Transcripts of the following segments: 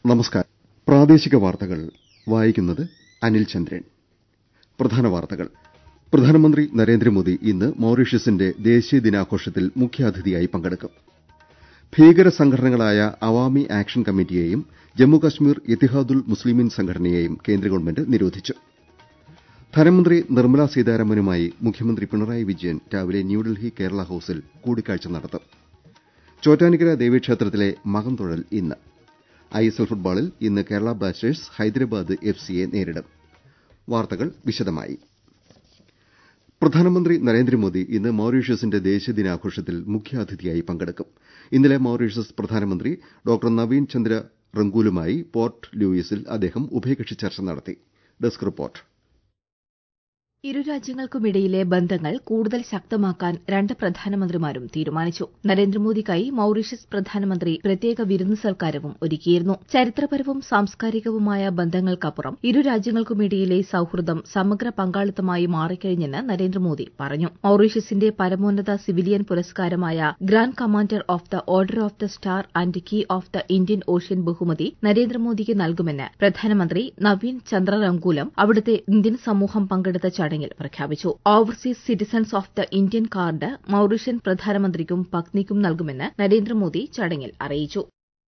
നമസ്കാരം പ്രാദേശിക വാർത്തകൾ വായിക്കുന്നത് അനിൽ ചന്ദ്രൻ പ്രധാന വാർത്തകൾ പ്രധാനമന്ത്രി നരേന്ദ്രമോദി ഇന്ന് മൌറീഷ്യസിന്റെ ദേശീയ ദിനാഘോഷത്തിൽ മുഖ്യാതിഥിയായി പങ്കെടുക്കും ഭീകര സംഘടനകളായ അവാമി ആക്ഷൻ കമ്മിറ്റിയെയും ജമ്മുകശ്മീർ ഇത്തിഹാദുൽ മുസ്ലിമീൻ സംഘടനയെയും കേന്ദ്ര ഗവൺമെന്റ് നിരോധിച്ചു ധനമന്ത്രി നിർമ്മലാ സീതാരാമനുമായി മുഖ്യമന്ത്രി പിണറായി വിജയൻ രാവിലെ ന്യൂഡൽഹി കേരള ഹൌസിൽ കൂടിക്കാഴ്ച നടത്തും ചോറ്റാനിക്കര ദേവീക്ഷേത്രത്തിലെ മകം തൊഴൽ ഇന്ന് ഐഎസ്എൽ ഫുട്ബോളിൽ ഇന്ന് കേരള ബ്ലാസ്റ്റേഴ്സ് ഹൈദരാബാദ് എഫ്സിയെ നേരിടും വാർത്തകൾ വിശദമായി പ്രധാനമന്ത്രി നരേന്ദ്രമോദി ഇന്ന് മൌറീഷ്യസിന്റെ ദേശീയ ദിനാഘോഷത്തിൽ മുഖ്യാതിഥിയായി പങ്കെടുക്കും ഇന്നലെ മൌറീഷ്യസ് പ്രധാനമന്ത്രി ഡോക്ടർ നവീൻ ചന്ദ്ര റംഗൂലുമായി പോർട്ട് ലൂയിസിൽ അദ്ദേഹം ഉഭയകക്ഷി ചർച്ച നടത്തി ഡെസ്ക് റിപ്പോർട്ട് ഇരു രാജ്യങ്ങൾക്കുമിടയിലെ ബന്ധങ്ങൾ കൂടുതൽ ശക്തമാക്കാൻ രണ്ട് പ്രധാനമന്ത്രിമാരും തീരുമാനിച്ചു നരേന്ദ്രമോദിക്കായി മൌറീഷ്യസ് പ്രധാനമന്ത്രി പ്രത്യേക വിരുന്ന് സൽക്കാരവും ഒരുക്കിയിരുന്നു ചരിത്രപരവും സാംസ്കാരികവുമായ ബന്ധങ്ങൾക്കപ്പുറം ഇരു രാജ്യങ്ങൾക്കുമിടയിലെ സൌഹൃദം സമഗ്ര പങ്കാളിത്തമായി മാറിക്കഴിഞ്ഞെന്ന് നരേന്ദ്രമോദി പറഞ്ഞു മൌറീഷ്യസിന്റെ പരമോന്നത സിവിലിയൻ പുരസ്കാരമായ grand commander of the order of the star and key of the Indian ocean ബഹുമതി നരേന്ദ്രമോദിക്ക് നൽകുമെന്ന് പ്രധാനമന്ത്രി നവീൻ ചന്ദ്ര റംഗൂലം അവിടുത്തെ ഇന്ത്യൻ സമൂഹം പങ്കെടുത്ത ചടങ്ങിൽ പ്രഖ്യാപിച്ചു overseas citizens of the Indian card Mauritian പ്രധാനമന്ത്രിക്കും പത്നിക്കും നൽകുമെന്ന് നരേന്ദ്രമോദി ചടങ്ങിൽ അറിയിച്ചു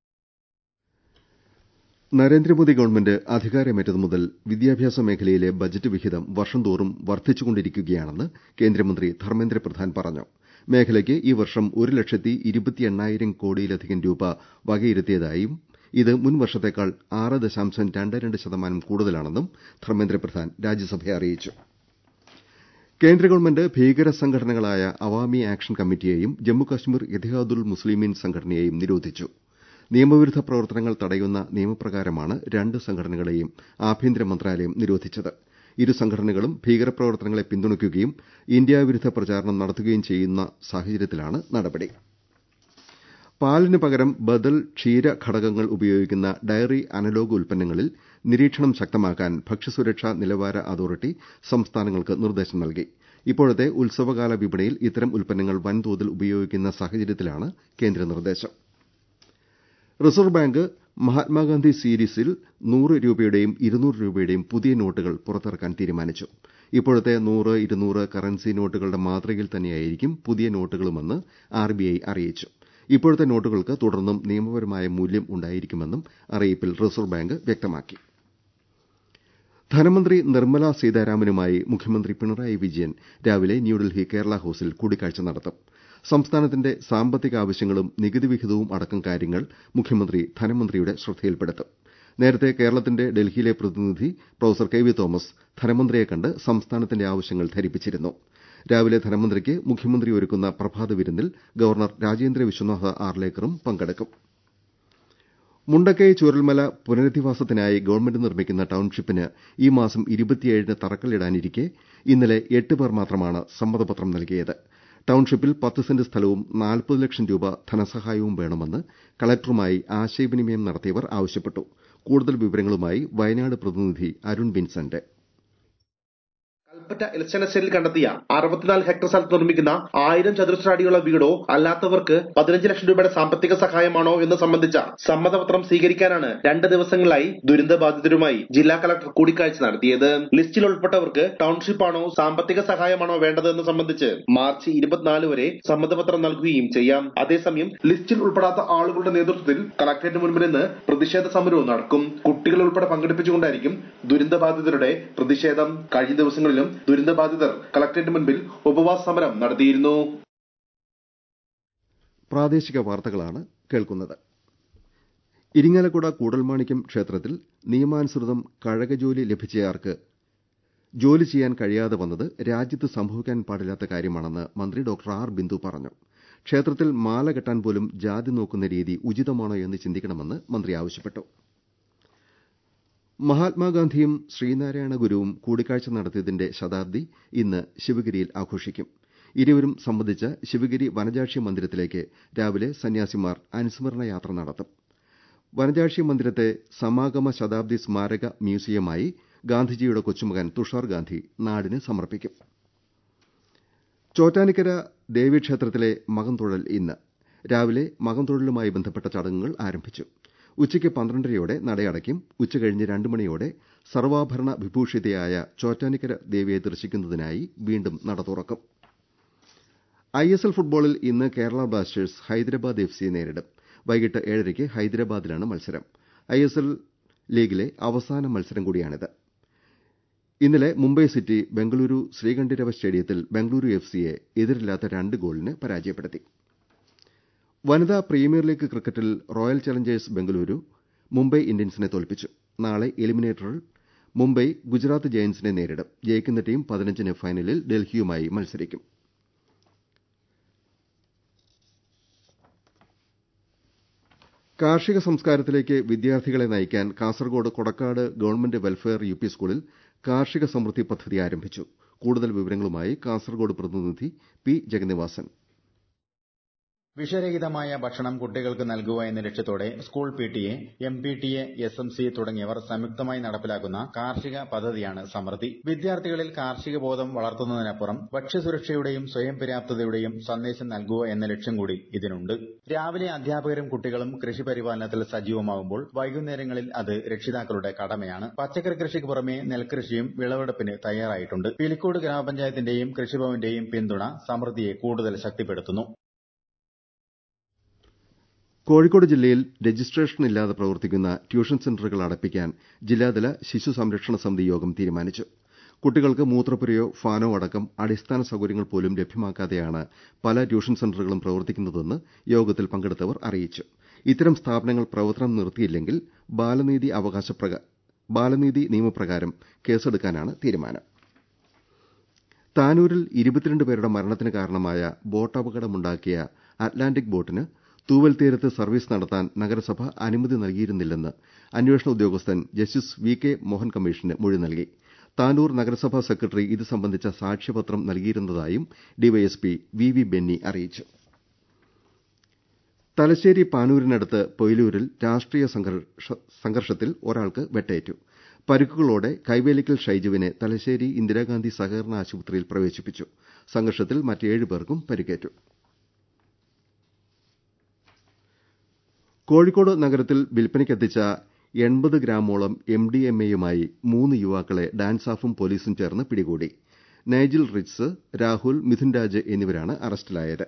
നരേന്ദ്രമോദി ഗവൺമെന്റ് അധികാരമേറ്റതു മുതൽ വിദ്യാഭ്യാസ മേഖലയിലെ ബജറ്റ് വിഹിതം വർഷംതോറും വർദ്ധിച്ചുകൊണ്ടിരിക്കുകയാണെന്ന് കേന്ദ്രമന്ത്രി ധർമ്മേന്ദ്ര പ്രധാൻ പറഞ്ഞു മേഖലയ്ക്ക് ഈ വർഷം ഒരു ലക്ഷത്തി ഇരുപത്തി എണ്ണായിരം കോടിയിലധികം രൂപ വകയിരുത്തിയതായും ഇത് മുൻ വർഷത്തേക്കാൾ ആറ് ദശാംശം രണ്ട് രണ്ട് ശതമാനം കൂടുതലാണെന്നും ധർമ്മേന്ദ്ര പ്രധാൻ രാജ്യസഭയെ അറിയിച്ചു കേന്ദ്ര ഗവൺമെന്റ് ഭീകര സംഘടനകളായ അവാമി ആക്ഷൻ കമ്മിറ്റിയെയും ജമ്മുകശ്മീർ ഇത്തിഹാദുൽ മുസ്ലിമീൻ സംഘടനയെയും നിരോധിച്ചു നിയമവിരുദ്ധ പ്രവർത്തനങ്ങൾ തടയുന്ന നിയമപ്രകാരമാണ് രണ്ട് സംഘടനകളെയും ആഭ്യന്തര മന്ത്രാലയം നിരോധിച്ചത് ഇരു സംഘടനകളും ഭീകരപ്രവർത്തനങ്ങളെ പിന്തുണയ്ക്കുകയും ഇന്ത്യാവിരുദ്ധ പ്രചാരണം നടത്തുകയും ചെയ്യുന്ന സാഹചര്യത്തിലാണ് നടപടി പാലിന് പകരം ബദൽ ക്ഷീര ഘടകങ്ങൾ ഉപയോഗിക്കുന്ന ഡയറി അനലോഗ് ഉൽപ്പന്നങ്ങളിൽ നിരീക്ഷണം ശക്തമാക്കാൻ ഭക്ഷ്യസുരക്ഷാ നിലവാര അതോറിറ്റി സംസ്ഥാനങ്ങൾക്ക് നിർദ്ദേശം നൽകി ഇപ്പോഴത്തെ ഉത്സവകാല വിപണിയിൽ ഇത്തരം ഉൽപ്പന്നങ്ങൾ വൻതോതിൽ ഉപയോഗിക്കുന്ന സാഹചര്യത്തിലാണ് കേന്ദ്ര നിർദ്ദേശം റിസർവ് ബാങ്ക് മഹാത്മാഗാന്ധി സീരീസിൽ നൂറ് രൂപയുടെയും ഇരുന്നൂറ് രൂപയുടെയും പുതിയ നോട്ടുകൾ പുറത്തിറക്കാൻ തീരുമാനിച്ചു ഇപ്പോഴത്തെ നൂറ് ഇരുന്നൂറ് കറൻസി നോട്ടുകളുടെ മാതൃകയിൽ തന്നെയായിരിക്കും പുതിയ നോട്ടുകളുമെന്ന് ആർബിഐ അറിയിച്ചു ഇപ്പോഴത്തെ നോട്ടുകൾക്ക് തുടർന്നും നിയമപരമായ മൂല്യം ഉണ്ടായിരിക്കുമെന്നും അറിയിപ്പിൽ റിസർവ് ബാങ്ക് വ്യക്തമാക്കി ധനമന്ത്രി നിർമ്മലാ സീതാരാമനുമായി മുഖ്യമന്ത്രി പിണറായി വിജയൻ രാവിലെ ന്യൂഡൽഹി കേരള ഹൌസിൽ കൂടിക്കാഴ്ച നടത്തും സംസ്ഥാനത്തിന്റെ സാമ്പത്തിക ആവശ്യങ്ങളും നികുതി വിഹിതവും അടക്കം കാര്യങ്ങൾ മുഖ്യമന്ത്രി ധനമന്ത്രിയുടെ ശ്രദ്ധയിൽപ്പെടുത്തും നേരത്തെ കേരളത്തിന്റെ ഡൽഹിയിലെ പ്രതിനിധി പ്രൊഫസർ കെ വി തോമസ് ധനമന്ത്രിയെ കണ്ട് സംസ്ഥാനത്തിന്റെ ആവശ്യങ്ങൾ ധരിപ്പിച്ചിരുന്നു രാവിലെ ധനമന്ത്രിക്ക് മുഖ്യമന്ത്രി ഒരുക്കുന്ന പ്രഭാത വിരുന്നിൽ ഗവർണർ രാജേന്ദ്ര വിശ്വനാഥ ആർലേക്കറും പങ്കെടുക്കും മുണ്ടക്കൈ ചൂരൽമല പുനരധിവാസത്തിനായി ഗവൺമെന്റ് നിർമ്മിക്കുന്ന ടൌൺഷിപ്പിന് ഈ മാസം ഇരുപത്തിയേഴിന് തറക്കല്ലിടാനിരിക്കെ ഇന്നലെ എട്ട് പേർ മാത്രമാണ് സമ്മതപത്രം നൽകിയത് ടൌൺഷിപ്പിൽ പത്ത് സെന്റ് സ്ഥലവും നാൽപ്പത് ലക്ഷം രൂപ ധനസഹായവും വേണമെന്ന് കളക്ടറുമായി ആശയവിനിമയം നടത്തിയവർ ആവശ്യപ്പെട്ടു കൂടുതൽ വിവരങ്ങളുമായി വയനാട് പ്രതിനിധി അരുൺ വിൻസെന്റ് കൽപ്പറ്റ ഇലക്ഷൻ എസ്റ്റേറ്റിൽ കണ്ടെത്തിയ അറുപത്തിനാല് ഹെക്ടർ സ്ഥലത്ത് നിർമ്മിക്കുന്ന ആയിരം ചതുരശ്ര അടിയുള്ള വീടോ അല്ലാത്തവർക്ക് പതിനഞ്ച് ലക്ഷം രൂപയുടെ സാമ്പത്തിക സഹായമാണോ എന്ന് സംബന്ധിച്ച സമ്മതപത്രം സ്വീകരിക്കാനാണ് രണ്ട് ദിവസങ്ങളായി ദുരന്തബാധിതരുമായി ജില്ലാ കളക്ടർ കൂടിക്കാഴ്ച നടത്തിയത് ലിസ്റ്റിൽ ഉൾപ്പെട്ടവർക്ക് ടൌൺഷിപ്പ് ആണോ സാമ്പത്തിക സഹായമാണോ വേണ്ടത് എന്ന് സംബന്ധിച്ച് മാർച്ച് ഇരുപത്തിനാല് വരെ സമ്മതപത്രം നൽകുകയും ചെയ്യാം അതേസമയം ലിസ്റ്റിൽ ഉൾപ്പെടാത്ത ആളുകളുടെ നേതൃത്വത്തിൽ കളക്ടറേറ്റ് മുൻപിൽ നിന്ന് പ്രതിഷേധ സമരവും നടക്കും കുട്ടികൾ ഉൾപ്പെടെ പങ്കെടുപ്പിച്ചുകൊണ്ടായിരിക്കും ദുരന്തബാധിതരുടെ പ്രതിഷേധം കഴിഞ്ഞ ദിവസങ്ങളിലും ദുരന്തബാധിതർ കളക്ടറേറ്റ് മുൻപിൽ ഉപവാസ സമരം നടത്തിയിരുന്നു പ്രാദേശിക വാർത്തകളാണ് കേൾക്കുന്നത് ഇരിങ്ങാലക്കുട കൂടൽമാണിക്യം ക്ഷേത്രത്തിൽ നിയമാനുസൃതം കഴകജോലി ലഭിച്ചയാൾക്ക് ജോലി ചെയ്യാൻ കഴിയാതെ വന്നത് രാജ്യത്ത് സംഭവിക്കാൻ പാടില്ലാത്ത കാര്യമാണെന്ന് മന്ത്രി ഡോക്ടർ ആർ ബിന്ദു പറഞ്ഞു ക്ഷേത്രത്തിൽ മാല കെട്ടാൻ പോലും ജാതി നോക്കുന്ന രീതി ഉചിതമാണോ എന്ന് ചിന്തിക്കണമെന്ന് മന്ത്രി ആവശ്യപ്പെട്ടു മഹാത്മാഗാന്ധിയും ശ്രീനാരായണ ഗുരുവും കൂടിക്കാഴ്ച നടത്തിയതിന്റെ ശതാബ്ദി ഇന്ന് ശിവഗിരിയിൽ ആഘോഷിക്കും ഇരുവരും സംബന്ധിച്ച ശിവഗിരി വനജാക്ഷി മന്ദിരത്തിലേക്ക് രാവിലെ സന്യാസിമാർ അനുസ്മരണ യാത്ര നടത്തും വനജാക്ഷി മന്ദിരത്തെ സമാഗമ ശതാബ്ദി സ്മാരക മ്യൂസിയമായി ഗാന്ധിജിയുടെ കൊച്ചുമകൻ തുഷാർ ഗാന്ധി നാടിന് സമർപ്പിക്കും ചോറ്റാനിക്കര ദേവീക്ഷേത്രത്തിലെ മകംതൊഴൽ ഇന്ന് രാവിലെ മകംതൊഴലുമായി ബന്ധപ്പെട്ട ചടങ്ങുകൾ ആരംഭിച്ചു ഉച്ചയ്ക്ക് പന്ത്രണ്ടരയോടെ നടയടയ്ക്കും ഉച്ചകഴിഞ്ഞ് രണ്ട് മണിയോടെ സർവാഭരണ വിഭൂഷിതയായ ചോറ്റാനിക്കര ദേവിയെ ദർശിക്കുന്നതിനായി വീണ്ടും നട തുറക്കും ഐഎസ്എൽ ഫുട്ബോളിൽ ഇന്ന് കേരള ബ്ലാസ്റ്റേഴ്സ് ഹൈദരാബാദ് എഫ് സിയെ നേരിടും വൈകിട്ട് ഏഴരയ്ക്ക് ഹൈദരാബാദിലാണ് മത്സരം ഐഎസ്എൽ ലീഗിലെ അവസാന മത്സരം കൂടിയാണിത് ഇന്നലെ മുംബൈ സിറ്റി ബംഗളൂരു ശ്രീകണ്ഠിരവ സ്റ്റേഡിയത്തിൽ ബംഗളൂരു എഫ് സിയെ എതിരില്ലാത്ത രണ്ട് ഗോളിന് പരാജയപ്പെടുത്തി വനിതാ പ്രീമിയർ ലീഗ് ക്രിക്കറ്റിൽ റോയൽ ചലഞ്ചേഴ്സ് ബംഗളൂരു മുംബൈ ഇന്ത്യൻസിനെ തോൽപ്പിച്ചു നാളെ എലിമിനേറ്ററിൽ മുംബൈ ഗുജറാത്ത് ജയന്റ്സിനെ നേരിടും ജയിക്കുന്ന ടീം പതിനഞ്ചിന് ഫൈനലിൽ ഡൽഹിയുമായി മത്സരിക്കും കാർഷിക സംസ്കാരത്തിലേക്ക് വിദ്യാർത്ഥികളെ നയിക്കാൻ Kasaragod Kodakkad government welfare U സ്കൂളിൽ കാർഷിക സമൃദ്ധി പദ്ധതി ആരംഭിച്ചു കൂടുതൽ വിവരങ്ങളുമായി കാസർകോട് പ്രതിനിധി പി ജഗന്നിവാസൻ വിഷരഹിതമായ ഭക്ഷണം കുട്ടികൾക്ക് നൽകുക എന്ന ലക്ഷ്യത്തോടെ school P T A M P T A S M C തുടങ്ങിയവർ സംയുക്തമായി നടപ്പിലാക്കുന്ന കാർഷിക പദ്ധതിയാണ് സമൃദ്ധി വിദ്യാർത്ഥികളിൽ കാർഷിക ബോധം വളർത്തുന്നതിനപ്പുറം ഭക്ഷ്യസുരക്ഷയുടെയും സ്വയം പര്യാപ്തതയുടെയും സന്ദേശം നൽകുക എന്ന ലക്ഷ്യം കൂടി ഇതിനുണ്ട് രാവിലെ അധ്യാപകരും കുട്ടികളും കൃഷി പരിപാലനത്തിൽ സജീവമാകുമ്പോൾ വൈകുന്നേരങ്ങളിൽ അത് രക്ഷിതാക്കളുടെ കടമയാണ് പച്ചക്കറി കൃഷിക്ക് പുറമെ നെൽകൃഷിയും വിളവെടുപ്പിന് തയ്യാറായിട്ടുണ്ട് പിലിക്കോട് ഗ്രാമപഞ്ചായത്തിന്റെയും കൃഷിഭവന്റെയും പിന്തുണ സമൃദ്ധിയെ കൂടുതൽ ശക്തിപ്പെടുത്തുന്നു കോഴിക്കോട് ജില്ലയിൽ രജിസ്ട്രേഷൻ ഇല്ലാതെ പ്രവർത്തിക്കുന്ന ട്യൂഷൻ സെന്ററുകൾ അടപ്പിക്കാൻ ജില്ലാതല ശിശു സംരക്ഷണ സമിതി യോഗം തീരുമാനിച്ചു കുട്ടികൾക്ക് മൂത്രപ്പുരയോ ഫാനോ അടക്കം അടിസ്ഥാന സൌകര്യങ്ങൾ പോലും ലഭ്യമാക്കാതെയാണ് പല ട്യൂഷൻ സെന്ററുകളും പ്രവർത്തിക്കുന്നതെന്ന് യോഗത്തിൽ പങ്കെടുത്തവർ അറിയിച്ചു ഇത്തരം സ്ഥാപനങ്ങൾ പ്രവർത്തനം നിർത്തിയില്ലെങ്കിൽ ബാലനീതി അവകാശ ബാലനീതി നിയമപ്രകാരം കേസെടുക്കാനാണ് തീരുമാനം താനൂരിൽ ഇരുപത്തിരണ്ട് പേരുടെ മരണത്തിന് കാരണമായ ബോട്ടപകടമുണ്ടാക്കിയ അറ്റ്ലാന്റിക് ബോട്ടിന് തൂവൽ തീരത്ത് സർവീസ് നടത്താൻ നഗരസഭ അനുമതി നൽകിയിരുന്നില്ലെന്ന് അന്വേഷണ ഉദ്യോഗസ്ഥൻ ജസ്റ്റിസ് വി കെ മോഹൻ കമ്മീഷന് മൊഴി നൽകി താനൂർ നഗരസഭാ സെക്രട്ടറി ഇത് സംബന്ധിച്ച സാക്ഷ്യപത്രം നൽകിയിരുന്നതായും ഡിവൈഎസ്പി വി വി ബെന്നി അറിയിച്ചു തലശ്ശേരി പാനൂരിനടുത്ത് പൊയിലൂരിൽ രാഷ്ട്രീയ സംഘർഷത്തിൽ ഒരാൾക്ക് വെട്ടേറ്റു പരിക്കുകളോടെ കൈവേലിക്കൽ ഷൈജുവിനെ തലശ്ശേരി ഇന്ദിരാഗാന്ധി സഹകരണ ആശുപത്രിയിൽ പ്രവേശിപ്പിച്ചു സംഘർഷത്തിൽ മറ്റേഴ് പേർക്കും പരിക്കേറ്റു കോഴിക്കോട് നഗരത്തിൽ വിൽപ്പനയ്ക്കെത്തിച്ച എൺപത് ഗ്രാമോളം എം ഡി എം എയുമായി മൂന്ന് യുവാക്കളെ ഡാൻസാഫും പോലീസും ചേർന്ന് പിടികൂടി നൈജിൽ റിറ്റ്സ് രാഹുൽ മിഥുൻ രാജ് എന്നിവരാണ് അറസ്റ്റിലായത്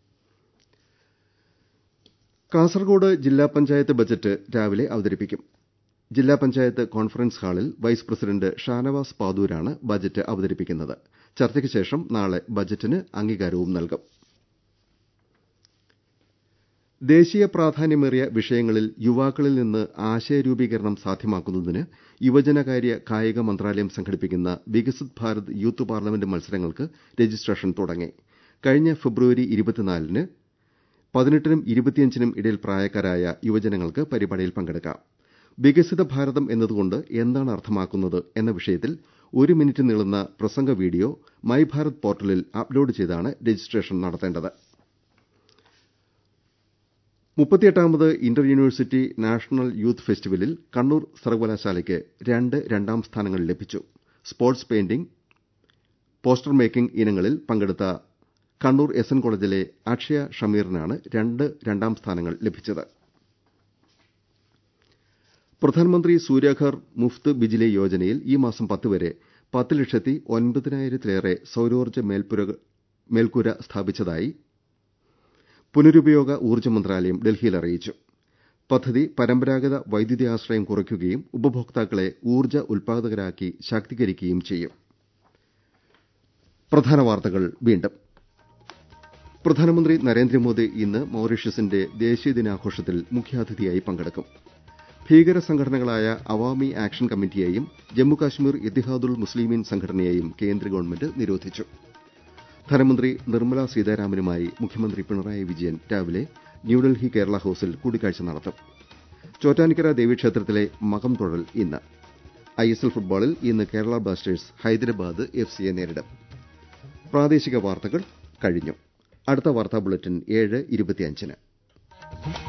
കാസർകോട് ജില്ലാ പഞ്ചായത്ത് ബജറ്റ് രാവിലെ അവതരിപ്പിക്കും ജില്ലാ പഞ്ചായത്ത് കോൺഫറൻസ് ഹാളിൽ വൈസ് പ്രസിഡന്റ് ഷാനവാസ് പാദൂരാണ് ബജറ്റ് അവതരിപ്പിക്കുന്നത് ചർച്ചയ്ക്ക് ശേഷം നാളെ ബജറ്റിന് അംഗീകാരവും നൽകും ദേശീയ പ്രാധാന്യമേറിയ വിഷയങ്ങളിൽ യുവാക്കളിൽ നിന്ന് ആശയരൂപീകരണം സാധ്യമാക്കുന്നതിന് യുവജനകാര്യ കായിക മന്ത്രാലയം സംഘടിപ്പിക്കുന്ന വികസിത് ഭാരത് യൂത്ത് പാർലമെന്റ് മത്സരങ്ങൾക്ക് രജിസ്ട്രേഷൻ തുടങ്ങി കഴിഞ്ഞ ഫെബ്രുവരി ഇരുപത്തിനാലിന് പതിനെട്ടിനും ഇരുപത്തിയഞ്ചിനും ഇടയിൽ പ്രായക്കാരായ യുവജനങ്ങൾക്ക് പരിപാടിയിൽ പങ്കെടുക്കാം വികസിത ഭാരതം എന്നതുകൊണ്ട് എന്താണ് അർത്ഥമാക്കുന്നത് എന്ന വിഷയത്തിൽ ഒരു മിനിറ്റ് നീളുന്ന പ്രസംഗ വീഡിയോ മൈ ഭാരത് പോർട്ടലിൽ അപ്ലോഡ് ചെയ്താണ് രജിസ്ട്രേഷൻ നടത്തേണ്ടത് മുപ്പത്തിയെട്ടാമത് ഇന്റർ യൂണിവേഴ്സിറ്റി നാഷണൽ യൂത്ത് ഫെസ്റ്റിവലിൽ കണ്ണൂർ സർവകലാശാലയ്ക്ക് രണ്ട് രണ്ടാം സ്ഥാനങ്ങൾ ലഭിച്ചു സ്പോർട്സ് പെയിന്റിംഗ് പോസ്റ്റർ മേക്കിംഗ് ഇനങ്ങളിൽ പങ്കെടുത്ത കണ്ണൂർ എസ് എൻ കോളേജിലെ അക്ഷയ ഷമീറിനാണ് രണ്ട് രണ്ടാം സ്ഥാനങ്ങൾ ലഭിച്ചത് പ്രധാനമന്ത്രി സൂര്യഘർ മുഫ്ത് ബിജിലി യോജനയിൽ ഈ മാസം പത്ത് വരെ പത്ത് ലക്ഷത്തി ഒൻപതിനായിരത്തിലേറെ സൌരോർജ്ജ മേൽക്കൂര സ്ഥാപിച്ചതായി പുനരുപയോഗ ഊർജ്ജ മന്ത്രാലയം ഡൽഹിയിൽ അറിയിച്ചു പദ്ധതി പരമ്പരാഗത വൈദ്യുതി ആശ്രയം കുറയ്ക്കുകയും ഉപഭോക്താക്കളെ ഊർജ്ജ ഉൽപാദകരാക്കി ശാക്തീകരിക്കുകയും ചെയ്യും പ്രധാന വാർത്തകൾ വീണ്ടും പ്രധാനമന്ത്രി നരേന്ദ്രമോദി ഇന്ന് മൌറീഷ്യസിന്റെ ദേശീയ ദിനാഘോഷത്തിൽ മുഖ്യാതിഥിയായി പങ്കെടുക്കും ഭീകര സംഘടനകളായ അവാമി ആക്ഷൻ കമ്മിറ്റിയെയും ജമ്മുകാശ്മീർ ഇത്തിഹാദുൽ മുസ്ലിമീൻ സംഘടനയെയും കേന്ദ്ര ഗവൺമെന്റ് നിരോധിച്ചു ധനമന്ത്രി നിർമ്മല സീതാരാമനുമായി മുഖ്യമന്ത്രി പിണറായി വിജയൻ രാവിലെ ന്യൂഡൽഹി കേരള ഹൌസിൽ കൂടിക്കാഴ്ച നടത്തും ചോറ്റാനിക്കര ദേവീക്ഷേത്രത്തിലെ മകം തൊഴൽ ഇന്ന് ഐഎസ്എൽ ഫുട്ബോളിൽ ഇന്ന് കേരള ബ്ലാസ്റ്റേഴ്സ് ഹൈദരാബാദ് എഫ് സിയെ നേരിടും പ്രാദേശിക വാർത്തകൾ കഴിഞ്ഞു അടുത്ത വാർത്താ ബുള്ളറ്റിൻ ഏഴ് ഇരുപത്തിയഞ്ചിന്